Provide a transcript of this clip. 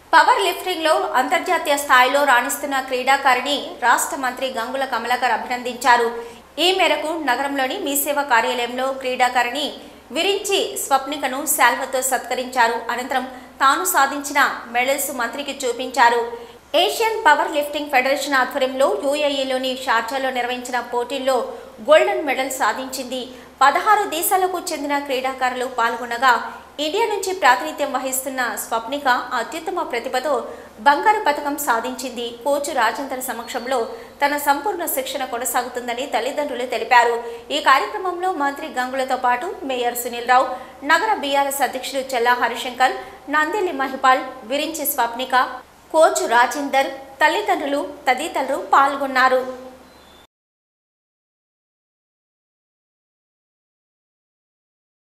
power lifting లో అంతర్జాతీయ స్థాయిలో రాణిస్తున్న క్రీడాకారిణి రాష్ట్ర మంత్రి గంగుల కమలాకర్ అభినందించారు ఈ మేరకు నగరంలోని మీ సేవ కార్యాలయంలో క్రీడాకారిణి విరించి స్వప్నికను శాల్వతో సత్కరించారు అనంతరం తాను సాధించిన మెడల్స్ మంత్రికి చూపించారు ఏషియన్ పవర్ లిఫ్టింగ్ ఫెడరేషన్ ఆధ్వర్యంలో యూఏఈలోని షార్జాలో నిర్వహించిన పోటీల్లో గోల్డెన్ మెడల్ సాధించింది పదహారు దేశాలకు చెందిన క్రీడాకారులు పాల్గొనగా ఇండియా నుంచి ప్రాతినిధ్యం వహిస్తున్న స్వప్నిక అత్యుత్తమ ప్రతిభతో బంగారు పథకం సాధించింది కోచ్ రాజేందర్ సమక్షంలో తన సంపూర్ణ శిక్షణ కొనసాగుతుందని తల్లిదండ్రులు తెలిపారు ఈ కార్యక్రమంలో మంత్రి గంగులతో పాటు మేయర్ సునీల్ రావు నగర బీఆర్ఎస్ అధ్యక్షుడు చెల్లా హరిశంకర్ నందిలి మహిపాల్ విరించి స్వప్నిక కోచ్ రాజేందర్ తల్లిదండ్రులు తదితరులు పాల్గొన్నారు